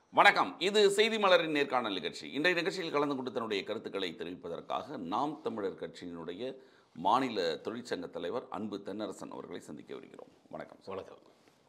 வணக்கம் இது செய்தி மலரின் நேர்காணல் நிகழ்ச்சி இன்றைய நிகழ்ச்சியில் கலந்து கொண்டு தன்னுடைய கருத்துக்களை தெரிவிப்பதற்காக நாம் தமிழர் கட்சியினுடைய மாநில தொழிற்சங்க தலைவர் அன்பு தென்னரசன் அவர்களை சந்திக்க வருகிறோம் வணக்கம் சார். வணக்கம்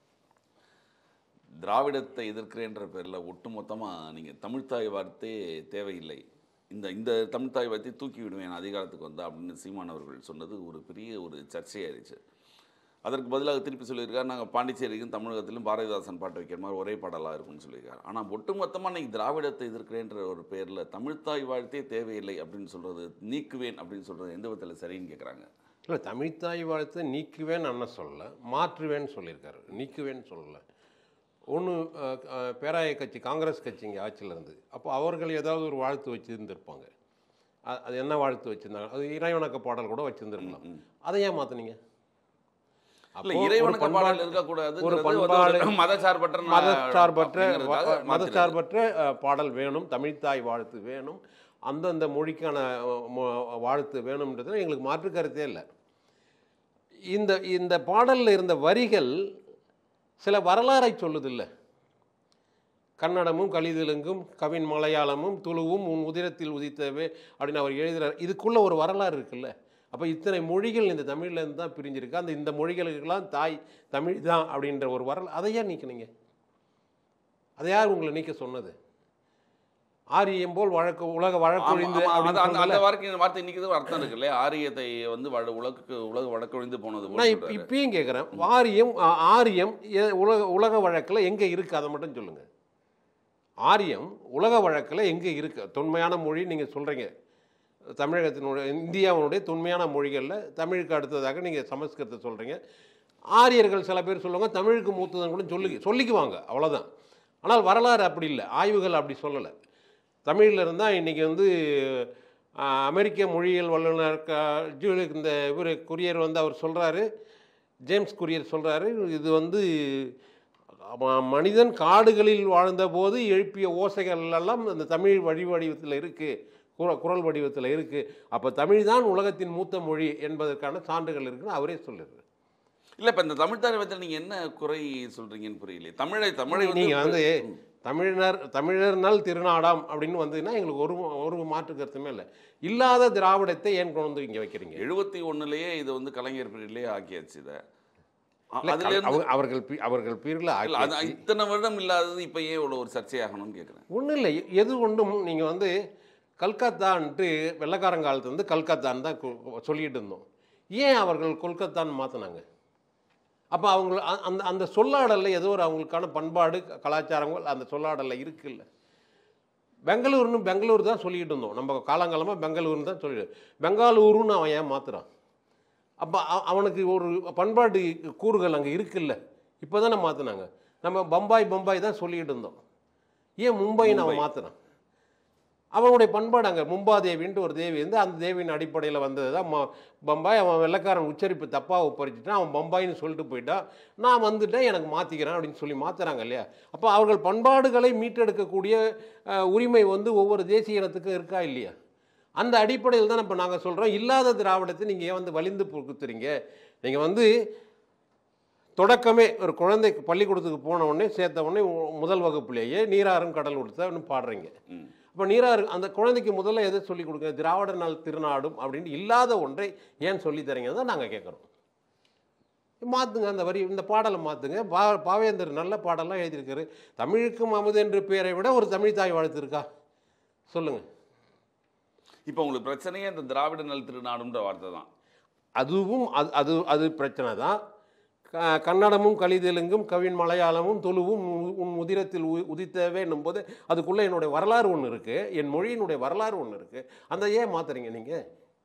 திராவிடத்தை எதிர்க்கிறேன்ற பேரில் ஒட்டுமொத்தமாக நீங்கள் தமிழ்த்தாய் வார்த்தை தேவையில்லை இந்த இந்த தமிழ்த்தாய் வார்த்தை தூக்கி விடுவேன் அதிகாரத்துக்கு வந்தா அப்படின்னு சீமான் அவர்கள் சொன்னது ஒரு பெரிய ஒரு சர்ச்சையாயிருச்சு அதற்கு பதிலாக திருப்பி சொல்லியிருக்காரு நாங்கள் பாண்டிச்சேரிக்கும் தமிழகத்திலும் பாரதிதாசன் பாட்டு வைக்கிற மாதிரி ஒரே பாடலாக இருக்கும்னு சொல்லியிருக்காரு ஆனால் ஒட்டுமொத்தமாக இன்னைக்கு திராவிடத்தை எதிர்க்கிறேன்ற ஒரு பேரில் தமிழ்த்தாய் வாழ்த்தே தேவையில்லை அப்படின்னு சொல்கிறது நீக்குவேன் அப்படின்னு சொல்கிறது எந்த விதத்தில் சரின்னு கேட்குறாங்க இல்லை தமிழ்த்தாய் வாழ்த்தை நீக்குவேன் அண்ணன் சொல்லல மாற்றுவேன்னு சொல்லியிருக்காரு நீக்குவேன்னு சொல்லலை ஒன்று பேராய கட்சி காங்கிரஸ் கட்சி இங்கே ஆட்சியில் இருந்து அப்போ அவர்கள் ஏதாவது ஒரு வாழ்த்து வச்சுருந்துருப்பாங்க அ- அது என்ன வாழ்த்து வச்சுருந்தாங்க அது இறைவணக்க பாடல் கூட வச்சுருந்துருக்கலாம் அதை ஏன் மாற்றுனீங்க இல்லை இறைவனுக்கு பாடல் இருக்கக்கூடாது ஒரு பண்பாடு மதசார்பற்ற நா- மதச்சார்பற்ற அப்படிங்கிறதுக்காக வ- மாத்தினது. மதச்சார்பற்ற அஹ், பாடல் வேணும் தமிழ்த்தாய் வாழ்த்து வேணும் அந்தந்த மொழிக்கான அஹ், மொ- வாழ்த்து வேணும்ன்றதுல எங்களுக்கு மாற்று கருத்தே இல்லை இந்த இந்த பாடலில் இருந்த வரிகள் சில வரலாறை சொல்லுதில்ல கன்னடமும் கலிதெலுங்கும் கவின் மலையாளமும் துளுவும் உன் உதிரத்தில் உதித்தவே அப்படின்னு அவர் எழுதுறார் இதுக்குள்ள ஒரு வரலாறு இருக்குல்ல அப்போ இத்தனை மொழிகள் இந்த தமிழ்லேருந்து தான் பிரிஞ்சிருக்கு அந்த இந்த மொழிகளுக்கெல்லாம் தாய் தமிழ் தான் அப்படின்ற ஒரு வரலாறு அதை ஏன் நீக்கினீங்க அதை யார் உங்களை நீக்க சொன்னது ஆரியம் போல் வழக்கு உலக ஆமா, வழக்கொழிந்து ஆமா, அப்படின்னு அந்த- அந்த சொன்னதுல, அந்த வார்த்தை வார்த்தை இன்னைக்கு ஒரு அர்த்தம் இருக்கு இல்லையா ஆரியத்தை வந்து வட- உலகுக்கு உலக வழக்கொழிந்து போனது போல நான் இப்ப சொல்றாரு. இப்பயும் கேட்குறேன் வாரியம் ஆ, ஆரியம் எ- உலக உலக வழக்கில் எங்கே இருக்குது அதை மட்டும் சொல்லுங்கள் ஆரியம் உலக வழக்கில் எங்கே இருக்கு தொன்மையான மொழி நீங்கள் சொல்கிறீங்க தமிழகத்தினுடைய இந்தியாவினுடைய தொன்மையான மொழிகளில் தமிழுக்கு அடுத்ததாக நீங்கள் சமஸ்கிருதத்தை சொல்கிறீங்க ஆரியர்கள் சில பேர் சொல்லுவாங்க தமிழுக்கு மூத்ததுன்னு கூட சொல்லி சொல்லிக்குவாங்க அவ்வளோதான் ஆனால் வரலாறு அப்படி இல்லை ஆய்வுகள் அப்படி சொல்லலை தமிழில் இருந்தால் இன்றைக்கி வந்து ஆ, அமெரிக்க மொழியியல் வல்லுநர் க- ஜூலியஸ் இந்த இவர் குரியர் வந்து அவர் சொல்கிறாரு ஜேம்ஸ் குரியர் சொல்கிறாரு இது வந்து ம- மனிதன் காடுகளில் வாழ்ந்தபோது எழுப்பிய ஓசைகள் எல்லாம் அந்த தமிழ் வழி வடிவத்தில் இருக்குது குர குரல் வடிவத்தில் இருக்குது அப்போ தமிழ் தான் உலகத்தின் மூத்த மொழி என்பதற்கான சான்றுகள் இருக்குன்னு அவரே சொல்லுறாரு இல்ல இப்ப இந்த தமிழ் தாரவத்தில் நீங்க என்ன குறை சொல்றீங்கன்னு புரியல தமிழை தமிழை நீங்கள் வந்து தமிழர் தமிழர்னால் திருநாடாம் அப்படின்னு வந்ததுன்னா எங்களுக்கு ஒரு ஒரு மாற்று கருத்துமே இல்லை இல்லாத திராவிடத்தை ஏன் கொண்டு வந்து இங்கே வைக்கிறீங்க எழுபத்தி ஒண்ணுலயே இது வந்து கலைஞர் பீரியட்லயே ஆக்கியாச்சு இதை அ- இல்ல, அதுல இருந்து அவங்க- அவர்கள் பி- அவர்கள் பீரில் இல்ல, அது இத்தனை வருடம் இல்லாதது இப்ப ஏன் இவ்வளவு ஒரு சர்ச்சையாகணும்னு கேட்குறேன் ஒன்றும் இல்லை எது ஒன்றும் நீங்கள் வந்து கல்கத்தான்ட்டு வெள்ளக்காரங்காலத்து வந்து கல்கத்தான்னு தான் கு- சொல்லிட்டு இருந்தோம் ஏன் அவர்கள் கொல்கத்தான்னு மாற்றினாங்க அப்போ அவங்க அ- அந்த அந்த சொல்லாடலில் ஏதோ ஒரு அவங்களுக்கான பண்பாடு க- கலாச்சாரங்கள் அந்த சொல்லாடலில் இருக்குல்ல பெங்களூர்னு பெங்களூர் தான் சொல்லிட்டு இருந்தோம் நம்ம காலங்காலமாக பெங்களூர்னு தான் சொல்லிட்டு பெங்காலூருன்னு அவன் ஏன் மாத்துறான் அப்போ அவனுக்கு ஒரு பண்பாட்டு கூறுகள் அங்கே இருக்குல்ல இப்போ தானே மாற்றினாங்க நம்ம பம்பாய் பம்பாய் தான் சொல்லிட்டு இருந்தோம் ஏன் மும்பைன்னு அவன் மாற்றினான் அவனுடைய பண்பாடு அங்கே மும்பாதேவின்ட்டு ஒரு தேவி வந்து அந்த தேவியின் அடிப்படையில் வந்தது தான் ம- பம்பாய் அவன் வெள்ளைக்காரன் உச்சரிப்பு தப்பாக ஒப்பறிச்சிட்டான் அவன் பம்பாய்னு சொல்லிட்டு போயிட்டான் நான் வந்துட்டேன் எனக்கு மாற்றிக்கிறேன் அப்படின்னு சொல்லி மாற்றுறாங்க இல்லையா அப்போ அவர்கள் பண்பாடுகளை மீட்டெடுக்கக்கூடிய அஹ், உரிமை வந்து ஒவ்வொரு தேசிய இனத்துக்கும் இருக்கா இல்லையா அந்த அடிப்படையில் தான் இப்போ நாங்கள் சொல்கிறோம் இல்லாத திராவிடத்தை நீங்கள் ஏன் வந்து வலிந்து புகுத்துறீங்க நீங்கள் வந்து தொடக்கமே ஒரு குழந்தை பள்ளிக்கூடத்துக்கு போன உடனே சேர்த்த உடனே உ- முதல் வகுப்புலேயே நீராறும் கடல் கொடுத்தான்னு பாடுறீங்க ம். அப்போ நீராறு அந்த குழந்தைக்கு முதல்ல எதை சொல்லிக் கொடுங்க திராவிட நாள் திருநாடும் அப்படின்னு இல்லாத ஒன்றை ஏன் சொல்லி தரீங்க தான் நாங்கள் கேட்குறோம் மாற்றுங்க அந்த வரி இந்த பாடலை மாற்றுங்க பா பாவேந்தர் நல்ல பாடலாம் எழுதியிருக்காரு தமிழுக்கும் அமுது என்று பெயரை விட ஒரு தமிழ் தாய் வாழ்த்து இருக்கா சொல்லுங்கள் இப்ப உங்களுக்கு பிரச்சனையே இந்த திராவிட நல் திருநாடுன்ற வார்த்தை தான் அதுவும் அது அது அது பிரச்சனை தான் க- கன்னடமும் கலிதெலுங்கும் கவின் மலையாளமும் துளுவும் உன் உன் உதிரத்தில் உ- உதித்தவே போது அதுக்குள்ளே என்னுடைய வரலாறு ஒன்று இருக்குது என் மொழியினுடைய வரலாறு ஒன்று இருக்குது அந்த ஏன் மாத்துறீங்க நீங்கள்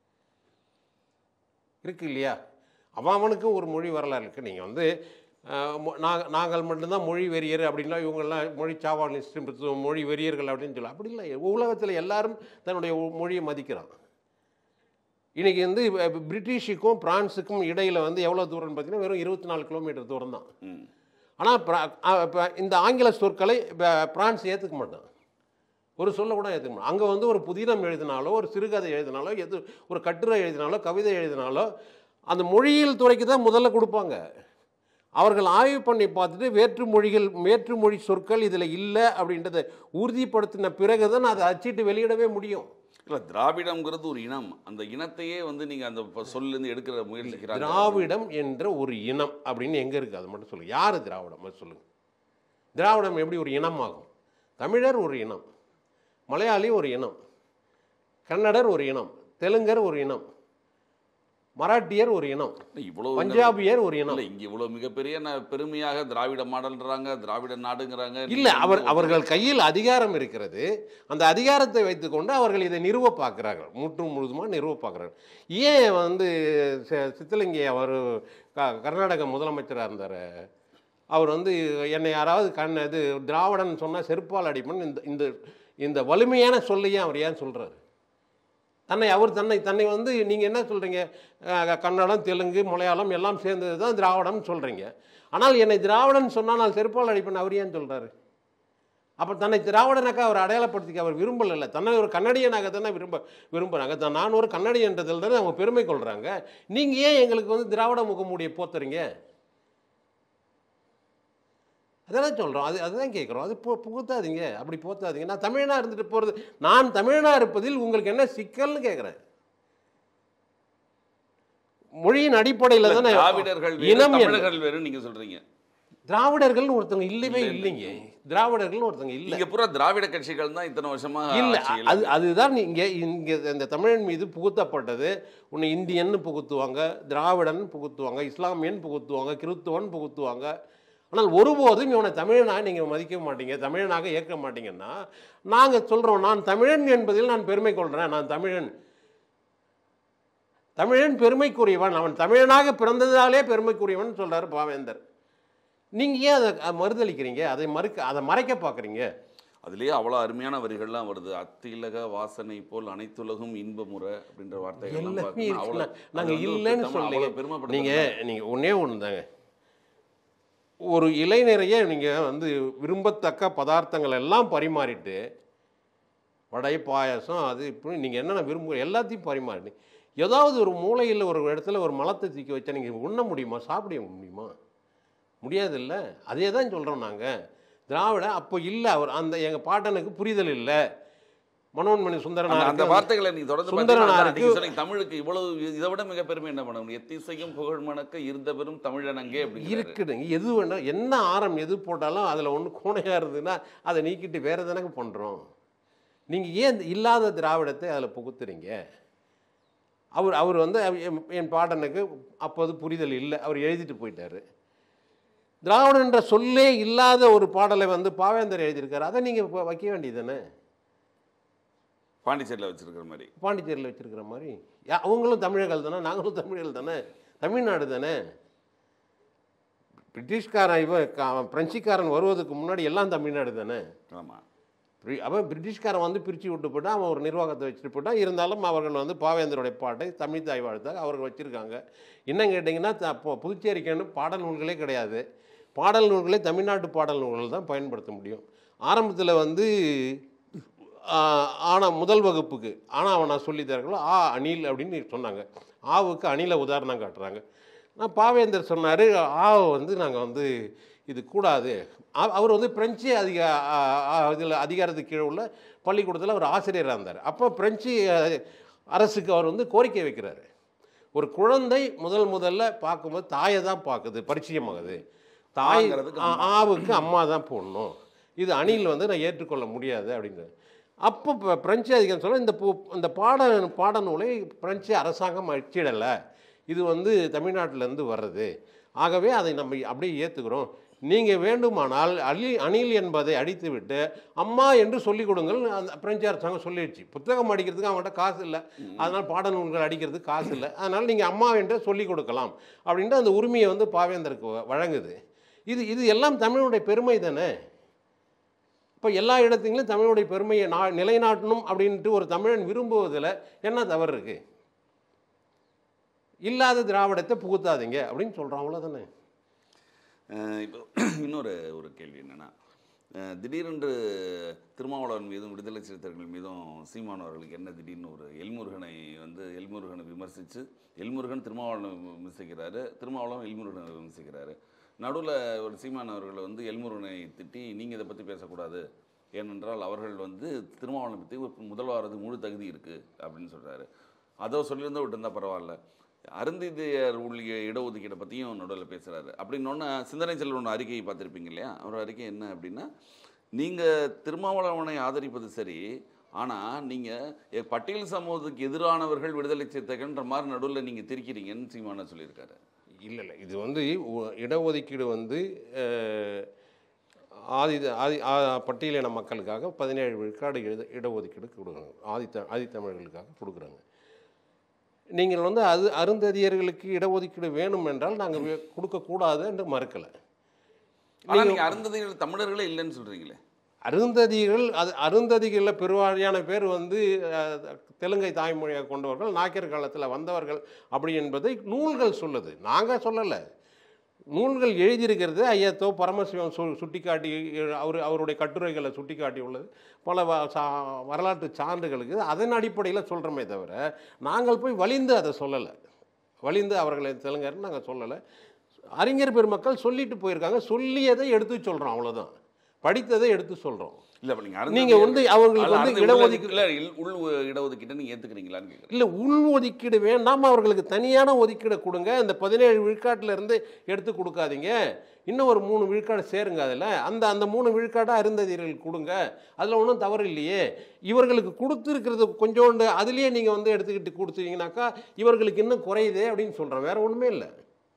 இருக்கு இல்லையா அவன் அவனுக்கும் ஒரு மொழி வரலாறு இருக்குது நீங்கள் வந்து அஹ், மொ- நாங்க- நாங்கள் மட்டும்தான் மொழி வெறியர் அப்படின்னா இவங்கெல்லாம் மொழி சாவாலிஸ்ட் மொழி வெறியர்கள் அப்படின்னு சொல்லலாம் அப்படி இல்லை உலகத்தில் எல்லாரும் தன்னுடைய ஒ- மொழியை மதிக்கிறான் இன்னைக்கு வந்து இப்ப பிரிட்டிஷுக்கும் பிரான்ஸுக்கும் இடையில் வந்து எவ்வளோ தூரம்னு பார்த்தீங்கன்னா வெறும் இருபத்தி நாலு கிலோமீட்டர் தூரம் தான் ம். ஆனால் இந்த ஆங்கில சொற்களை ப- பிரான்ஸ் ஏற்றுக்க மாட்டான் ஒரு சொல்ல கூட ஏற்றுக்க மாட்டான் அங்கே வந்து ஒரு புதினம் எழுதினாலோ ஒரு சிறுகதை எழுதினாலோ எது ஒரு கட்டுரை எழுதினாலோ கவிதை எழுதினாலோ அந்த மொழியியல் துறைக்கு தான் முதல்ல கொடுப்பாங்க அவர்கள் ஆய்வு பண்ணி பார்த்துட்டு வேற்று மொழிகள் வேற்று மொழி சொற்கள் இதில் இல்லை அப்படின்றத உறுதிப்படுத்தின பிறகு தான் அதை அச்சிட்டு வெளியிடவே முடியும் இல்லை திராவிடம்ங்கிறது ஒரு இனம் அந்த இனத்தையே வந்து நீங்கள் அந்த ப- சொல்லேருந்து எடுக்கிற முயற்சிக்கிறாங்க திராவிடம் என்ற ஒரு இனம் அப்படின்னு எங்கே இருக்குது அது மட்டும் சொல்லுங்கள் யார் திராவிடம் அது சொல்லுங்கள் திராவிடம் எப்படி ஒரு இனமாகும் தமிழர் ஒரு இனம் மலையாளி ஒரு இனம் கன்னடர் ஒரு இனம் தெலுங்கர் ஒரு இனம் மராட்டியர் ஒரு இனம் இவ்வளோ பஞ்சாபியர் ஒரு இனம் இல்லை இங்கே இவ்வளோ மிகப்பெரிய ந- பெருமையாக திராவிட மாடல்ன்றாங்க திராவிட நாடுங்கிறாங்க இல்லை அவர் அவர்கள் கையில் அதிகாரம் இருக்கிறது அந்த அதிகாரத்தை வைத்துக்கொண்டு அவர்கள் இதை நிறுவ பார்க்குறார்கள் முற்றும் முழுதுமாக நிறுவ பார்க்குறார்கள் ஏன் வந்து சி- சித்தலிங்கி அவர் க கர்நாடக முதலமைச்சராக இருந்தார் அவர் வந்து என்னை யாராவது கண் இது திராவிடன் சொன்னால் செருப்பால் அடிப்பன் இந்த இந்த இந்த வலிமையான சொல்லையே அவர் ஏன் சொல்கிறாரு தன்னை அவர் தன்னை தன்னை வந்து நீங்கள் என்ன சொல்கிறீங்க கன்னடம் தெலுங்கு மலையாளம் எல்லாம் சேர்ந்தது தான் திராவிடம்னு சொல்கிறீங்க ஆனால் என்னை திராவிடன் சொன்னால் நான் செருப்பால் அடிப்பேன் அவர் ஏன் சொல்கிறாரு அப்போ தன்னை திராவிடனாக்க அவர் அடையாளப்படுத்திக்க அவர் விரும்பல தன்னை ஒரு கன்னடியனாக தானே விரும்ப விரும்புகிறாங்க தான் நான் ஒரு கன்னடியன்றதில் தானே அவங்க பெருமை கொள்கிறாங்க நீங்கள் ஏன் எங்களுக்கு வந்து திராவிட முகமூடியை போத்துறீங்க அதெல்லாம் சொல்கிறோம் அது அதுதான் கேட்குறோம் அது பு புகுத்தாதீங்க அப்படி போத்தாதீங்க நான் தமிழனாக இருந்துட்டு போகிறது நான் தமிழனாக இருப்பதில் உங்களுக்கு என்ன சிக்கல்னு கேட்குறேன் மொழியின் அடிப்படையில் தானே திராவிடர்கள் வேறு இனம் என்ன? தமிழர்கள் வேறு நீங்க சொல்றீங்க திராவிடர்கள்னு ஒருத்தவங்க இல்லவே இல்லைங்க திராவிடர்கள்னு ஒருத்தவங்க இல்லை இங்க பூரா திராவிட கட்சிகள் தான் இத்தனை வருஷமா இல்லை ஆட்சியில் அது அதுதான் இங்கே இங்கே இந்த தமிழன் மீது புகுத்தப்பட்டது உன்னை இந்தியன்னு புகுத்துவாங்க திராவிடன் புகுத்துவாங்க இஸ்லாமியன் புகுத்துவாங்க கிறித்துவன் புகுத்துவாங்க ஆனால் ஒருபோதும் இவனை தமிழனாக நீங்கள் மதிக்க மாட்டீங்க தமிழனாக ஏற்க மாட்டீங்கன்னா நாங்கள் சொல்கிறோம் நான் தமிழன் என்பதில் நான் பெருமை கொள்கிறேன் நான் தமிழன் தமிழன் பெருமைக்குரியவன் அவன் தமிழனாக பிறந்ததாலே பெருமைக்குரியவன் சொல்றாரு பாவேந்தர் நீங்கள் ஏன் அதை அஹ், மறுதளிக்கிறீங்க அதை மறுக்க அதை மறைக்க பார்க்குறீங்க அதுலயே அவ்வளவு அருமையான வரிகள்லாம் வருது அத்திலக வாசனை போல் அனைத்துலகும் இன்பமுறை அப்படின்ற வார்த்தைகள் எல்லாமே இருக்குல்ல. நாங்க இல்லைன்னு சொல்லலைங்க. நீங்க நீங்க ஒண்ணே ஒன்று தாங்க ஒரு இளைஞரையே நீங்க வந்து விரும்பத்தக்க பதார்த்தங்கள் எல்லாம் பரிமாறிட்டு வடை பாயாசம் அது இப்படி நீங்கள் என்னென்ன விரும்புகிற எல்லாத்தையும் பரிமாறி ஏதாவது ஒரு மூலையில் ஒரு இடத்துல ஒரு மலத்தை தூக்கி வச்சா நீங்கள் உண்ண முடியுமா சாப்பிட முடியுமா முடியாதுல்ல அதே தான் சொல்கிறோம் நாங்கள் திராவிட அப்போ இல்லை அவர் அந்த எங்கள் பாட்டனுக்கு புரிதல் இல்லை மனோன்மணி அந்த- அந்த சுந்தரனாருக்கு வார்த்தைகளை நீங்க தொடர்ந்து சுந்தரனாருக்கு- பார்த்தீங்கன்னா, நீங்க சொன்னீங்க, தமிழுக்கு இவ்வளவு இதை விட மிக பெருமை என்ன பண்ண முடியும் எத்திசையும் புகழ் மணக்க இருந்த பெரும் தமிழனங்கே அப்படி இருக்குதுங்க எது வேணால் என்ன ஆரம் எது போட்டாலும் அதில் ஒன்று கோணையாக இருந்ததுன்னா அதை நீக்கிட்டு வேறு தானங்க பண்ணுறோம் நீங்கள் ஏன் இந்த இல்லாத திராவிடத்தை அதில் புகுத்துறீங்க அவர் அவர் வந்து அவ- என் என் பாட்டனுக்கு அப்போது புரிதல் இல்லை அவர் எழுதிட்டு போயிட்டாரு திராவிடம் என்ற சொல்லே இல்லாத ஒரு பாடலை வந்து பாவேந்தர் எழுதியிருக்காரு அதை நீங்கள் வைக்க வேண்டியது தானே பாண்டிச்சேரியில் வச்சிருக்கிற மாதிரி பாண்டிச்சேரியில் வச்சிருக்கிற மாதிரி யா- அவங்களும் தமிழர்கள் தானே நாங்களும் தமிழர்கள் தானே தமிழ்நாடு தானே பிரிட்டிஷ்காரன் இவன் கா- பிரெஞ்சுக்காரன் வருவதற்கு முன்னாடி எல்லாம் தமிழ்நாடு தானே ஆமா பிரி- அவன் பிரிட்டிஷ்காரன் வந்து பிரித்து விட்டு போட்டான் அவன் ஒரு நிர்வாகத்தை வச்சுட்டு போட்டான் இருந்தாலும் அவர்கள் வந்து பாவேந்தருடைய பாட்டை தமிழ் தாய் வாழ்த்தாக அவர்கள் வச்சுருக்காங்க என்ன கேட்டிங்கன்னா த- இப்போ புதுச்சேரிக்கான பாடல் நூல்களே கிடையாது பாடல் நூல்களே தமிழ்நாட்டு பாடல் நூல்கள் தான் பயன்படுத்த முடியும் ஆரம்பத்தில் வந்து ஆனா முதல் வகுப்புக்கு ஆனால் அவன் நான் சொல்லித்தரங்களோ ஆ அணில் அப்படின்னு சொன்னாங்க ஆவுக்கு அணிலை உதாரணம் காட்டுறாங்க நான் பாவேந்தர் சொன்னார் ஆவை வந்து நாங்கள் வந்து இது கூடாது அ- அவர் வந்து பிரெஞ்சு அதிக இதில் அதிகாரத்துக்கு கீழே உள்ள பள்ளிக்கூடத்தில் அவர் ஆசிரியராக இருந்தார் அப்போ பிரெஞ்சு அஹ், அரசுக்கு அவர் வந்து கோரிக்கை வைக்கிறாரு ஒரு குழந்தை முதல் முதல்ல பார்க்கும்போது தாயை தான் பார்க்குது பரிச்சயமாகுது தாய் ஆங்கிறதுக்கு ஆ- ஆவுக்கு அம்மா தான் போடணும் இது அணில் வந்து நான் ஏற்றுக்கொள்ள முடியாது அப்படின்னு அப்போ இப்போ பிரெஞ்சு அதிகாரம் சொல்ல இந்த பு- இந்த பாட பாடநூலை பிரெஞ்சு அரசாங்கம் அச்சிடலை இது வந்து தமிழ்நாட்டிலேருந்து வர்றது ஆகவே அதை நம்ம அப்படியே ஏற்றுக்கிறோம் நீங்கள் வேண்டுமானால் அலி அணில் என்பதை அடித்துவிட்டு அம்மா என்று சொல்லிக் கொடுங்கள் அந்த பிரெஞ்சு அரசாங்கம் சொல்லிடுச்சு புத்தகம் அடிக்கிறதுக்கு அவங்கள்ட்ட காசு இல்லை அதனால் பாடநூல்கள் அடிக்கிறதுக்கு காசு இல்லை அதனால் நீங்கள் அம்மா என்று சொல்லிக் கொடுக்கலாம் அப்படின்ட்டு அந்த உரிமையை வந்து பாவேந்தருக்கு வ- வழங்குது இது இது எல்லாம் தமிழுடைய பெருமை தானே இப்போ எல்லா இடத்துலையும் தமிழுடைய பெருமையை நா நிலைநாட்டணும் அப்படின்ட்டு ஒரு தமிழன் விரும்புவதில் என்ன தவறு இருக்குது இல்லாத திராவிடத்தை புகுத்தாதீங்க அப்படின்னு சொல்கிறோம் அவ்வளோதானே அஹ் இப்போ இன்னொரு ஒரு கேள்வி என்னன்னா அஹ் திடீரென்று திருமாவளவன் மீதும் விடுதலை சிறுத்தைகள் மீதும் சீமான் அவர்களுக்கு என்ன திடீர்னு ஒரு எல்முருகனை வந்து எல்முருகனை விமர்சித்து எல்முருகன் திருமாவளவனை விமர்சிக்கிறாரு திருமாவளவன் எல்முருகனை விமர்சிக்கிறாரு நடுவில் ஒரு சீமான் அவர்கள் வந்து எல்முருகனை திட்டி நீங்கள் இதை பற்றி பேசக்கூடாது ஏனென்றால் அவர்கள் வந்து திருமாவளவனை பற்றி ஒரு முதல்வாரதுக்கு முழு தகுதி இருக்குது அப்படின்னு சொல்கிறாரு அதோ சொல்லியிருந்தா விட்டுருந்தா பரவாயில்ல அருந்திதியர் உள்ள இடஒதுக்கீடை பற்றியும் நடுவில் பேசுகிறாரு அப்படின்னோடனே சிந்தனை செல்வன் ஒன்று அறிக்கையை பார்த்துருப்பீங்க இல்லையா அவர் அறிக்கை என்ன அப்படின்னா நீங்கள் திருமாவளவனை ஆதரிப்பது சரி ஆனால் நீங்கள் பட்டியல் சமூகத்துக்கு எதிரானவர்கள் விடுதலை சிறுத்தைகள்ன்ற மாதிரி நடுவில் நீங்கள் திரிக்கிறீங்கன்னு சீமான சொல்லியிருக்காரு இல்லை இல்லை இது வந்து உ- இடஒதுக்கீடு வந்து அஹ், ஆதி ஆதி ஆ- பட்டியலின மக்களுக்காக பதினேழு விழுக்காடு இட இடஒதுக்கீடு கொடுக்குறாங்க ஆதித்த ஆதித்தமிழர்களுக்காக கொடுக்குறாங்க நீங்கள் வந்து அது அருந்ததியர்களுக்கு இடஒதுக்கீடு வேணும் என்றால் நாங்கள் கொடுக்கக்கூடாது என்று மறுக்கலை ஆனால் நீங்கள் அருந்ததிகள் தமிழர்களே இல்லைன்னு சொல்கிறீங்களே அருந்ததிகள் அது அருந்ததிகளில் பெருவாரியான பேர் வந்து அஹ், தெலுங்கை தாய்மொழியாக கொண்டவர்கள் நாயக்கர் காலத்தில் வந்தவர்கள் அப்படி என்பதை நூல்கள் சொல்லுது நாங்கள் சொல்லலை நூல்கள் எழுதியிருக்கிறது ஐயத்தோ பரமசிவம் சு சுட்டிக்காட்டி அவர் அவருடைய கட்டுரைகளை சுட்டிக்காட்டி உள்ளது பல வ- சா- வரலாற்று சான்றுகளுக்கு அதன் அடிப்படையில் சொல்கிறோமே தவிர நாங்கள் போய் வலிந்து அதை சொல்லலை வலிந்து அவர்களை தெலுங்கர்னு நாங்கள் சொல்லலை அறிஞர் பெருமக்கள் சொல்லிட்டு போயிருக்காங்க சொல்லியதை எடுத்து சொல்கிறோம் அவ்வளோதான் படித்ததை எடுத்து சொல்கிறோம் இல்லை அப்போ நீங்கள் நீங்க வந்து அவங்களுக்கு வந்து இடஒதுக்கீடு- இல்லை உள் இடஒதுக்கீட்டை நீங்கள் ஏற்றுக்கிறீங்களான்னு கேட்குறேன் இல்லை உள் ஒதுக்கீடு வேண்டாம் அவர்களுக்கு தனியான ஒதுக்கீடு கொடுங்க இந்த பதினேழு விழுக்காட்டுல இருந்து எடுத்து கொடுக்காதீங்க இன்னும் ஒரு மூணு விழுக்காடு சேருங்க அதில் அந்த அந்த மூணு விழுக்காடை அருந்ததியர்களுக்கு கொடுங்க அதில் ஒன்றும் தவறு இல்லையே இவர்களுக்கு கொடுத்துருக்கிறது கொஞ்சோண்டு அதுலேயே நீங்கள் வந்து எடுத்துக்கிட்டு கொடுத்தீங்கன்னாக்கா இவர்களுக்கு இன்னும் குறையுதே அப்படின்னு சொல்கிறேன் வேற ஒன்றுமே இல்லை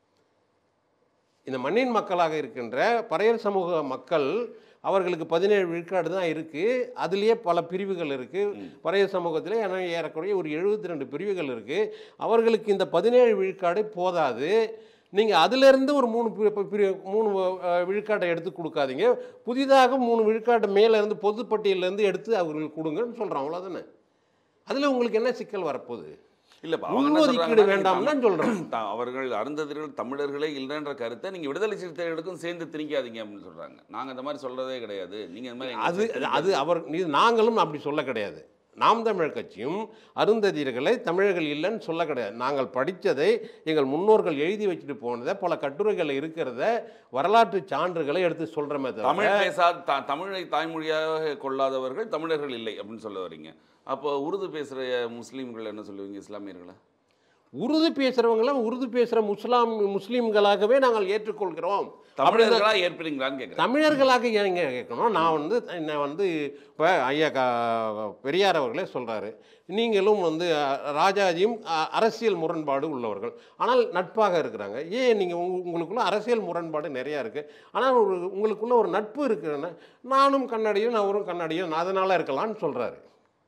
இந்த மண்ணின் மக்களாக இருக்கின்ற பறையர் சமூக மக்கள் அவர்களுக்கு பதினேழு விழுக்காடு தான் இருக்குது அதுலேயே பல பிரிவுகள் இருக்குது பறையர் சமூகத்தில் ஏன்னா ஏறக்குறைய ஒரு எழுபத்தி ரெண்டு பிரிவுகள் இருக்குது அவர்களுக்கு இந்த பதினேழு விழுக்காடு போதாது நீங்கள் அதிலிருந்து ஒரு மூணு பி- பி- பிரி மூணு அஹ், விழுக்காட்டை எடுத்து கொடுக்காதீங்க புதிதாக மூணு விழுக்காட்டை மேலே இருந்து பொதுப்பட்டியலேருந்து எடுத்து அவர்களுக்கு கொடுங்கன்னு சொல்கிறோம் அவ்வளோதானே அதில் உங்களுக்கு என்ன சிக்கல் வரப்போகுது இல்லைப்பா அவங்க என்ன உள்ஒதுக்கீடு சொல்றாங்கன்னா, வேண்டாம் நீங்க தான் சொல்கிறோம் த- அவர்கள் அருந்ததிகள் தமிழர்களே இல்லைன்ற கருத்தை நீங்கள் விடுதலை சிறுத்தைகளுக்கும் சேர்ந்து திணிக்காதீங்க அப்படின்னு சொல்கிறாங்க நாங்கள் இந்த மாதிரி சொல்கிறதே கிடையாது நீங்கள் இந்த மாதிரி எங்களை அது சேர்த்து அது அவர் இது நாங்களும் அப்படி சொல்ல கிடையாது நாம் தமிழர் கட்சியும் அருந்ததியர்களை தமிழர்கள் இல்லைன்னு சொல்ல கிடையாது நாங்கள் படித்ததை எங்கள் முன்னோர்கள் எழுதி வச்சுட்டு போனதை பல கட்டுரைகள் இருக்கிறத வரலாற்று சான்றுகளை எடுத்து சொல்கிறோமே தவிர தமிழ் பேசா த- தமிழை தாய்மொழியாக கொள்ளாதவர்கள் தமிழர்கள் இல்லை அப்படின்னு சொல்ல வரீங்க அப்போ உருது பேசுகிற முஸ்லீம்கள் என்ன சொல்லுவீங்க இஸ்லாமியர்களை உருது பேசுகிறவங்கள உருது பேசுகிற முஸ்லாம் முஸ்லீம்களாகவே நாங்கள் ஏற்றுக்கொள்கிறோம் தமிழர்களா ஏற்பீங்களான்னு கேட்குறேன் தமிழர்களாக ஏங்க கேட்கணும் நான் வந்து நான் வந்து இப்போ ஐயா கா பெரியார் அவர்களே சொல்கிறாரு நீங்களும் வந்து அஹ், ராஜாஜியும் அஹ், அரசியல் முரண்பாடு உள்ளவர்கள் ஆனால் நட்பாக இருக்கிறாங்க ஏன் நீங்கள் உங்களுக்குள்ள அரசியல் முரண்பாடு நிறையா இருக்குது ஆனால் ஒரு உங்களுக்குள்ள ஒரு நட்பு இருக்குன்னா நானும் கண்ணாடியும் அவரும் கண்ணாடியும் அதனால் இருக்கலாம்னு சொல்கிறாரு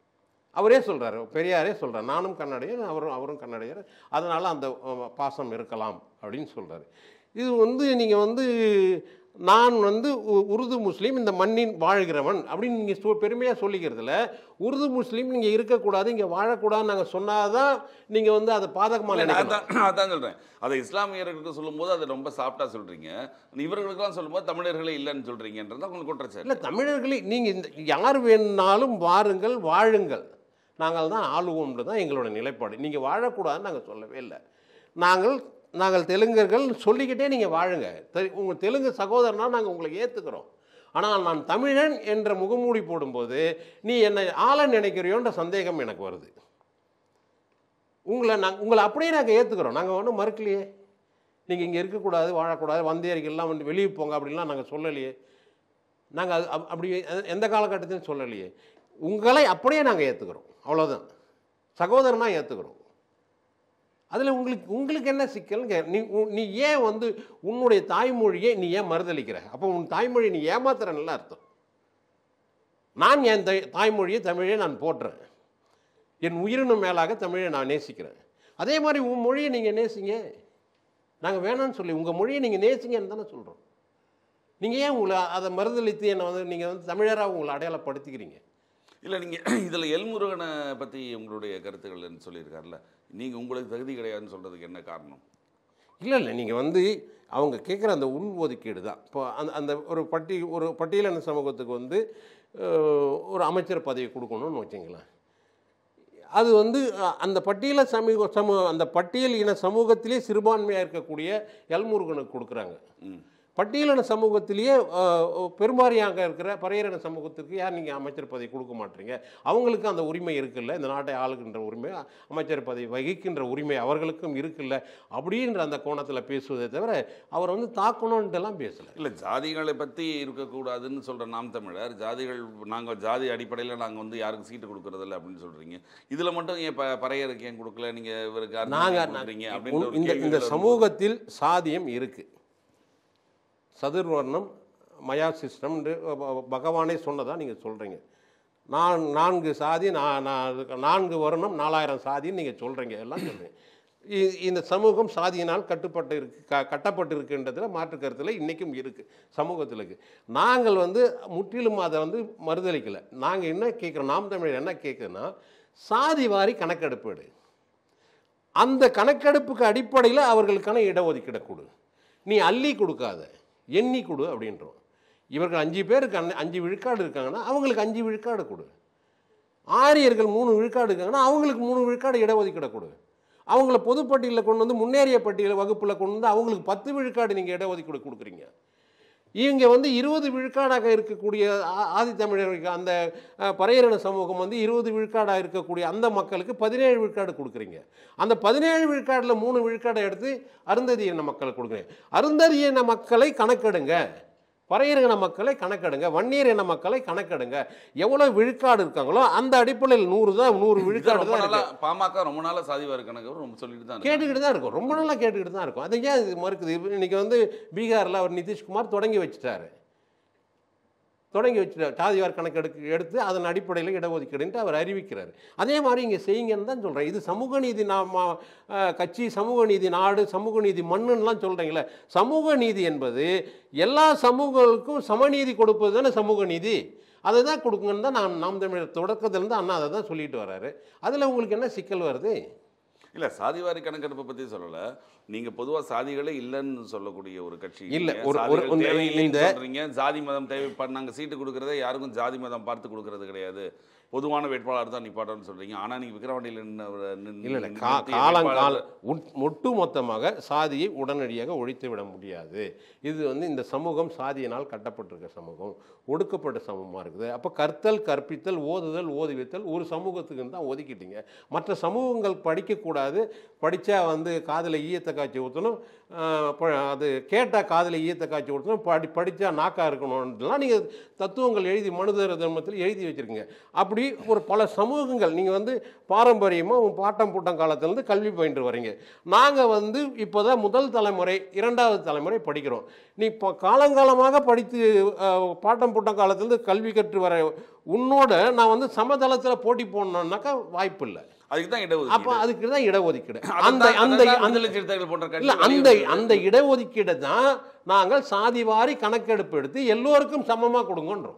அவரே சொல்கிறாரு பெரியாரே சொல்கிறார் நானும் கன்னடியர் அவரும் அவரும் கன்னடியர் அதனால் அந்த அஹ், பாசம் இருக்கலாம் அப்படின்னு சொல்கிறாரு இது வந்து நீங்கள் வந்து நான் வந்து உ- உருது முஸ்லீம் இந்த மண்ணின் வாழ்கிறவன் அப்படின்னு நீங்கள் சொ பெருமையாக சொல்லிக்கிறதுல உருது முஸ்லீம் நீங்கள் இருக்கக்கூடாது இங்கே வாழக்கூடாதுன்னு நாங்கள் சொன்னாதான் நீங்கள் வந்து அதை பாதகமாக இல்ல, நினைக்கலாம் அதான் அதான் சொல்கிறேன் அதை இஸ்லாமியர்களுக்கு சொல்லும்போது அதை ரொம்ப சாஃப்டாக சொல்கிறீங்க இவர்களுக்கெல்லாம் சொல்லும்போது தமிழர்களே இல்லைன்னு சொல்கிறீங்கன்றது தான் உங்களுக்கு குற்றச்சாட்டு இல்லை தமிழர்களே நீங்கள் இந்த யார் வேணுனாலும் வாருங்கள் வாழுங்கள் நாங்கள் தான் ஆளுவோம்னு தான் எங்களோட நிலைப்பாடு நீங்கள் வாழக்கூடாதுன்னு நாங்கள் சொல்லவே இல்லை நாங்கள் நாங்கள் தெலுங்கர்கள் சொல்லிக்கிட்டே நீங்கள் வாழுங்க தெ- உங்கள் தெலுங்கு சகோதரனா நாங்கள் உங்களை ஏற்றுக்கிறோம் ஆனால் நான் தமிழன் என்ற முகமூடி போடும்போது நீ என்னை ஆள நினைக்கிறியோன்ற சந்தேகம் எனக்கு வருது உங்களை நாங்கள் உங்களை அப்படியே நாங்கள் ஏற்றுக்கிறோம் நாங்கள் ஒன்றும் மறுக்கலையே நீங்கள் இங்கே இருக்கக்கூடாது வாழக்கூடாது வந்தேரிகள்லாம் வந்து வெளியே போங்க அப்படின்லாம் நாங்கள் சொல்லலையே நாங்கள் அது அப்- அப்படி எ- எந்த காலகட்டத்திலும் சொல்லலையே உங்களை அப்படியே நாங்கள் ஏற்றுக்கிறோம் அவ்வளோதான் சகோதரனாக ஏற்றுக்கிறோம் அதில் உங்களுக்கு உங்களுக்கு என்ன சிக்கல் நீ உ- நீ ஏன் வந்து உன்னுடைய தாய்மொழியை நீ ஏன் மறுதளிக்கிற அப்போ உன் தாய்மொழி நீ ஏமாத்துற நல்லா அர்த்தம் நான் என் தை தாய்மொழியை தமிழை நான் போற்றுறேன் என் உயிரினும் மேலாக தமிழை நான் நேசிக்கிறேன் அதே மாதிரி உன் மொழியை நீங்கள் நேசிங்க நாங்கள் வேணாம்னு சொல்லி உங்கள் மொழியை நீங்கள் நேசிங்கன்னு தானே சொல்கிறோம் நீங்கள் ஏன் உங்களை அதை மறுதளித்து என்னை வந்து நீங்கள் வந்து தமிழராக உங்களை அடையாளப்படுத்திக்கிறீங்க இல்லை நீங்கள் இதில் எல்முருகனை பற்றி உங்களுடைய கருத்துக்கள்னு சொல்லியிருக்காருல்ல நீங்கள் உங்களுக்கு தகுதி கிடையாதுன்னு சொல்கிறதுக்கு என்ன காரணம் இல்லை இல்லை நீங்கள் வந்து அவங்க கேட்குற அந்த உள் ஒதுக்கீடு தான் இப்போ அந்த அந்த ஒரு பட்டி ஒரு பட்டியலின சமூகத்துக்கு வந்து அஹ், ஒரு அமைச்சர் பதவி கொடுக்கணும்னு வச்சுங்களேன் அது வந்து அஹ், அந்த பட்டியல சமூக சமூக அந்த பட்டியல் இன சமூகத்திலே சிறுபான்மையாக இருக்கக்கூடிய எல்முருகனுக்கு கொடுக்குறாங்க ம் பட்டியலின சமூகத்திலேயே அஹ், பெரும்பாரியாக இருக்கிற பறையரின சமூகத்திற்கு யார் நீங்கள் அமைச்சர் பதவி கொடுக்க மாட்டீங்க அவங்களுக்கு அந்த உரிமை இருக்குல்ல இந்த நாட்டை ஆளுகின்ற உரிமை அமைச்சர் பதவி வகிக்கின்ற உரிமை அவர்களுக்கும் இருக்குல்ல அப்படின்ற அந்த கோணத்தில் பேசுவதை தவிர அவர் வந்து தாக்கணும்ன்ட்டுலாம் பேசலை இல்லை ஜாதிகளை பற்றி இருக்கக்கூடாதுன்னு சொல்கிற நாம் தமிழர் ஜாதிகள் நாங்கள் ஜாதி அடிப்படையில் நாங்கள் வந்து யாருக்கும் சீட்டு கொடுக்கறதில்ல அப்படின்னு சொல்கிறீங்க இதில் மட்டும் ஏன் ப பறையருக்கு ஏன் கொடுக்கல நீங்கள் இவருக்கு அருந்ததி நாங்க- கொடுக்குறீங்க அப்படின்ற ஒரு இந்த இந்த கேள்விகள் வரும்போது- சமூகத்தில் சாதியம் இருக்கு சதுர்வர்ணம் மயா சிஸ்டம் பகவானே சொன்னதா நீங்கள் சொல்கிறீங்க நான் நான்கு சாதி நான் நான் நான்கு வருணம் நாலாயிரம் சாதின்னு நீங்கள் சொல்கிறீங்க எல்லாம் சொல்கிறீங்க இ- இந்த சமூகம் சாதியினால் கட்டுப்பட்டு இருக்கு க கட்டப்பட்டு இருக்குன்றதுல மாற்று கருத்தில் இன்றைக்கும் இருக்குது சமூகத்தில் இருக்குது நாங்கள் வந்து முற்றிலும் அதை வந்து மறுதளிக்கலை நாங்கள் என்ன கேட்குறோம் நாம் தமிழர் என்ன கேட்குறோன்னா சாதி வாரி கணக்கெடுப்பீடு அந்த கணக்கெடுப்புக்கு அடிப்படையில் அவர்களுக்கான இடஒதுக்கீடை கொடு நீ அள்ளி கொடுக்காத எண்ணி கொடு அப்படின்றோம் இவர்கள் அஞ்சு பேருக்கு அண்ண- அஞ்சு விழுக்காடு இருக்காங்கன்னா அவங்களுக்கு அஞ்சு விழுக்காடு கொடு ஆரியர்கள் மூணு விழுக்காடு இருக்காங்கன்னா அவங்களுக்கு மூணு விழுக்காடு இடஒதுக்கீடை கொடு அவங்கள பொதுப்பட்டியலில் கொண்டு வந்து முன்னேறிய பட்டியல் வகுப்பில் கொண்டு வந்து அவங்களுக்கு பத்து விழுக்காடு நீங்கள் இடஒதுக்கீடு கொடுக்குறீங்க இவங்க வந்து இருபது விழுக்காடாக இருக்கக்கூடிய ஆ- ஆதித்தமிழர்களுக்கு அந்த அஹ், பறையரின சமூகம் வந்து இருபது விழுக்காடாக இருக்கக்கூடிய அந்த மக்களுக்கு பதினேழு விழுக்காடு கொடுக்குறீங்க அந்த பதினேழு விழுக்காடில் மூணு விழுக்காடை எடுத்து அருந்ததி இன மக்களுக்கு கொடுக்குறீங்க அருந்ததி இன மக்களை கணக்கெடுங்க பறையரின மக்களை கணக்கெடுங்க வன்னியர் இன மக்களை கணக்கெடுங்க எவ்வளோ விழுக்காடு இருக்காங்களோ அந்த அடிப்படையில் நூறு தான் நூறு இது விழுக்காடு ரொம்ப தான் இருக்கு. நாளா பாமக ரொம்ப நாளா சாதிவார கணக்கு ரொம்ப சொல்லிட்டு தான் இருக்காங்க. கேட்டுக்கிட்டு தான் இருக்கும் ரொம்ப நாளாக கேட்டுக்கிட்டு தான் இருக்கும் அது ஏன் இது மறுக்குது இப்ப இன்னைக்கு வந்து பீகாரில் அவர் நிதிஷ்குமார் தொடங்கி வச்சுட்டாரு தொடங்கி வச்சுட்டார் சாதிவார் கணக்கு எடுக்க எடுத்து அதன் அடிப்படையில் இடஒதுக்கீடுன்ட்டு அவர் அறிவிக்கிறார் அதே மாதிரி இங்கே செய்யுங்கன்னு தான் சொல்கிறேன் இது சமூக நீதி நாம அஹ், கட்சி சமூக நீதி நாடு சமூக நீதி மண்ணுன்னெலாம் சொல்கிறீங்களே சமூக நீதி என்பது எல்லா சமூகங்களுக்கும் சமநீதி கொடுப்பது தானே சமூக நீதி அதை தான் கொடுக்குங்கன்னு தான் நாம் நாம் தமிழர் தொடக்கத்திலேருந்து அண்ணா அதை தான் சொல்லிட்டு வராரு அதில் உங்களுக்கு என்ன சிக்கல் வருது இல்ல சாதிவாரி கணக்கெடுப்பை பத்தி சொல்லல நீங்க பொதுவா சாதிகளே இல்லைன்னு சொல்லக்கூடிய ஒரு கட்சி இல்ல, நீங்க. ஒரு- ஒரு- சாதிகள் இந்த- தேவையில்லைன்னு இந்த- சொல்றீங்க ஜாதி மதம் தேவை நாங்க சீட்டு கொடுக்கறதே யாருக்கும் ஜாதி மதம் பார்த்து கொடுக்கறது கிடையாது பொதுவான வேட்பாளர் தான் நிப்பாட்டம்னு சொல்றீங்க ஆனா நீங்க விக்கிரவாண்டியில் நின்னவர- நின்னு- இல்லை இல்லை நிறுத்திய கா வேட்பாளர் காலங்கால ஒட்டு மொத்தமாக சாதியை உடனடியாக ஒழித்து விட முடியாது இது வந்து இந்த சமூகம் சாதியினால் கட்டப்பட்டிருக்க சமூகம் ஒடுக்கப்பட்ட சமூகமாக இருக்குது அப்போ கற்தல் கற்பித்தல் ஓதுதல் ஓதுவித்தல் ஒரு சமூகத்துக்கு தான் ஒதுக்கிட்டீங்க மற்ற சமூகங்கள் படிக்கக்கூடாது படித்தா வந்து காதில் ஈயத்தை காய்ச்சி ஊற்றணும் அது கேட்டால் காதில் ஈயத்தை காய்ச்சி ஊற்றணும் படி படித்தா நாக்கா இருக்கணும்லாம் நீங்கள் தத்துவங்கள் எழுதி மனுதர தர்மத்தில் எழுதி வச்சுருக்கீங்க அப்படி ஒரு பல சமூகங்கள் நீங்கள் வந்து பாரம்பரியமாக உன் பாட்டம் பூட்டம் காலத்துலேருந்து கல்வி பயின்று வரீங்க நாங்கள் வந்து இப்போ தான் முதல் தலைமுறை இரண்டாவது தலைமுறை படிக்கிறோம் நீ இப்போ காலங்காலமாக படித்து அஹ், பாட்டம் பூட்டம் காலத்துலேருந்து கல்வி கற்று வர உன்னோட நான் வந்து சமதளத்தில் போட்டி போடணுன்னாக்கா வாய்ப்பு இல்லை அதுக்கு தான் அப்போ இடஒதுக்கீடு அதுக்கு தான் இடஒதுக்கீடு அந்த அதைத்தான் அந்த அதைத்தான் அந்த விடுதலை சிறுத்தைகள் போன்ற இல்ல கட்சி அந்த அந்த இடஒதுக்கீடை தான் நாங்கள் சாதி வாரி கணக்கெடுப்பு எடுத்து எல்லோருக்கும் சமமாக கொடுங்கன்றோம்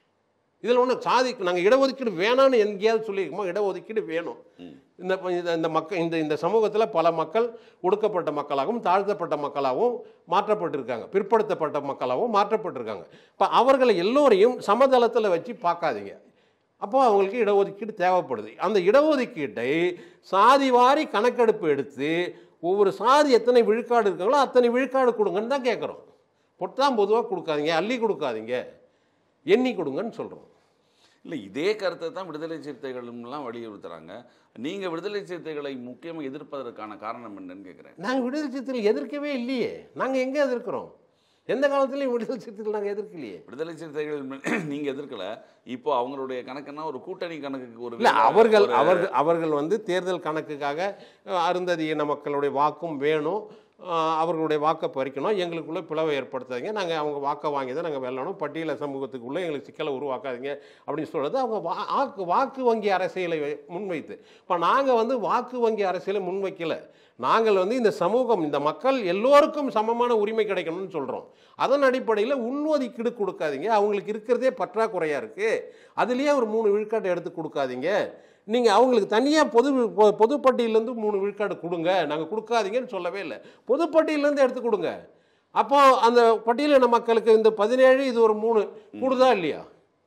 இதில் ஒன்று சாதி நாங்கள் இடஒதுக்கீடு வேணாம்னு எங்கேயாவது சொல்லியிருக்கோமோ இடஒதுக்கீடு வேணும் இந்த இந்த- இந்த மக்கள் இந்த இந்த சமூகத்தில் பல மக்கள் ஒடுக்கப்பட்ட மக்களாகவும் தாழ்த்தப்பட்ட மக்களாகவும் மாற்றப்பட்டிருக்காங்க பிற்படுத்தப்பட்ட மக்களாகவும் மாற்றப்பட்டிருக்காங்க இப்போ அவர்களை எல்லோரையும் சமதளத்தில் வச்சு பார்க்காதீங்க அப்போ அவங்களுக்கு இடஒதுக்கீடு தேவைப்படுது அந்த இடஒதுக்கீட்டை சாதி வாரி கணக்கெடுப்பு எடுத்து ஒவ்வொரு சாதி எத்தனை விழுக்காடு இருக்காங்களோ அத்தனை விழுக்காடு கொடுங்கன்னு தான் கேட்குறோம் பொட்டாம் பொதுவாக கொடுக்காதீங்க அள்ளி கொடுக்காதீங்க எண்ணி கொடுங்கன்னு சொல்கிறோம் இல்லை இதே கருத்தை தான் விடுதலை சிறுத்தைகளும்லாம் வலியுறுத்துறாங்க நீங்க விடுதலை சிறுத்தைகளை முக்கியமாக எதிர்ப்பதற்கான காரணம் என்னன்னு கேட்குறேன் நாங்கள் விடுதலை சிறுத்தைகள் எதிர்க்கவே இல்லையே நாங்கள் எங்கே எதிர்க்கிறோம் எந்த காலத்துலையும் விடுதலை சிறுத்தைகள் நாங்கள் எதிர்க்கலையே விடுதலை சிறுத்தைகள் நீங்க எதிர்க்கல இப்போ அவங்களுடைய கணக்குன்னா ஒரு கூட்டணி கணக்குக்கு ஒரு இல்லை வேலை- அவர்கள் ஒரு- அவர்கள் அவர்கள் வந்து தேர்தல் கணக்குக்காக அஹ், அருந்ததி இன மக்களுடைய வாக்கும் வேணும் அஹ், அவர்களுடைய வாக்கை பறிக்கணும் எங்களுக்குள்ள பிளவை ஏற்படுத்தாதீங்க நாங்கள் அவங்க வாக்கை வாங்கி தான் நாங்கள் வெல்லணும் பட்டியல சமூகத்துக்குள்ளே எங்களுக்கு சிக்கலை உருவாக்காதீங்க அப்படின்னு சொல்கிறது அவங்க வா- வாக்கு வாக்கு வங்கி அரசியலை வை- முன்வைத்து இப்போ நாங்கள் வந்து வாக்கு வங்கி அரசியலை முன்வைக்கல நாங்கள் வந்து இந்த சமூகம் இந்த மக்கள் எல்லோருக்கும் சமமான உரிமை கிடைக்கணும்னு சொல்கிறோம் அதன் அடிப்படையில் உள்ஒதுக்கீடு கொடுக்காதீங்க அவங்களுக்கு இருக்கிறதே பற்றாக்குறையாக இருக்குது அதுலேயே ஒரு மூணு விழுக்காட்டை எடுத்து கொடுக்காதீங்க நீங்கள் அவங்களுக்கு தனியாக பொது பொ- பொதுப்பட்டியலேருந்து மூணு விழுக்காடு கொடுங்க நாங்கள் கொடுக்காதீங்கன்னு சொல்லவே இல்லை பொதுப்பட்டியலேருந்து எடுத்து கொடுங்க அப்போ அந்த பட்டியலின மக்களுக்கு இந்த பதினேழு இது ஒரு மூணு கூடுதா இல்லையா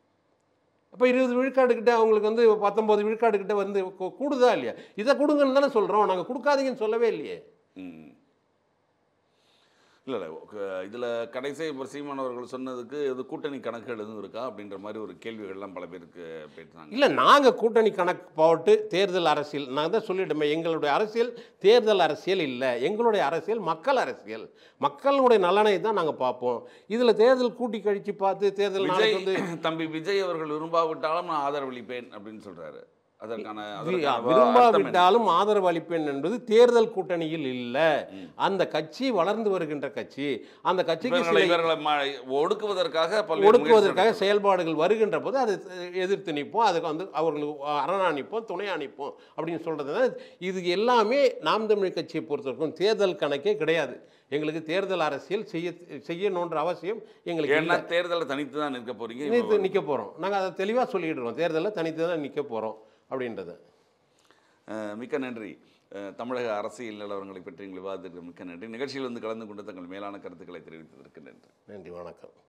அப்போ இருபது விழுக்காடு கிட்ட அவங்களுக்கு வந்து பத்தொம்பது விழுக்காடு கிட்ட வந்து கூ- கூடுதா இல்லையா இதை கொடுங்கன்னு தானே சொல்கிறோம் நாங்கள் கொடுக்காதீங்கன்னு சொல்லவே இல்லையே ம். இல்லை இல்லை இதில் கடைசி இப்போ சீமான் அவர்கள் சொன்னதுக்கு இது கூட்டணி கணக்குகள் எதுவும் இருக்கா அப்படின்ற மாதிரி ஒரு கேள்விகள்லாம் பல பேருக்கு பேசுனாங்க இல்லை நாங்கள் கூட்டணி கணக்கு போட்டு தேர்தல் அரசியல் நான் தான் சொல்லிட்டோமே எங்களுடைய அரசியல் தேர்தல் அரசியல் இல்லை எங்களுடைய அரசியல் மக்கள் அரசியல் மக்களுடைய நலனை தான் நாங்கள் பார்ப்போம் இதில் தேர்தல் கூட்டி கழிச்சு பார்த்து தேர்தல் விஜய் நாளைக்கு வந்து தம்பி விஜய் அவர்கள் விரும்பாவிட்டாலும் நான் ஆதரவளிப்பேன் அப்படின்னு சொல்றாரு அதற்கான வி- அதற்கான அர்த்தம் என்ன? விரும்பாவிட்டாலும் ஆதரவு அளிப்பேன் என்பது தேர்தல் கூட்டணியில் இல்லை அந்த கட்சி வளர்ந்து வருகின்ற கட்சி அந்த கட்சிக்கு இவர்களை சில இவர்களை ம- ஒடுக்குவதற்காக பல்வேறு ஒடுக்குவதற்காக முயற்சிகள் செயல்பாடுகள் வருகின்ற போது அதை எதிர்த்து நிற்போம் அதுக்கு வந்து அவர்களுக்கு அரணா நிற்போம் துணையா நிற்போம் அப்படின்னு சொல்கிறது இது எல்லாமே நாம் தமிழ் கட்சியை பொறுத்தவரைக்கும் தேர்தல் கணக்கே கிடையாது எங்களுக்கு தேர்தல் அரசியல் செய்ய செய்யணுன்ற அவசியம் எங்களுக்கு ஏன்னா இல்லை தேர்தலை தனித்து தான் நிற்க போறீங்க தனித்து நிற்க போகிறோம் நாங்கள் அதை தெளிவாக சொல்லிடுறோம் தேர்தலில் தனித்து தான் நிற்க போகிறோம் அப்படின்றது அஹ் மிக்க நன்றி அஹ் தமிழக அரசியல் நிலவரங்களை பற்றி எங்கள் விவாதத்திற்கு மிக்க நன்றி நிகழ்ச்சியில் வந்து கலந்து கொண்டு தங்கள் மேலான கருத்துக்களை தெரிவித்ததற்கு நன்றி நன்றி வணக்கம்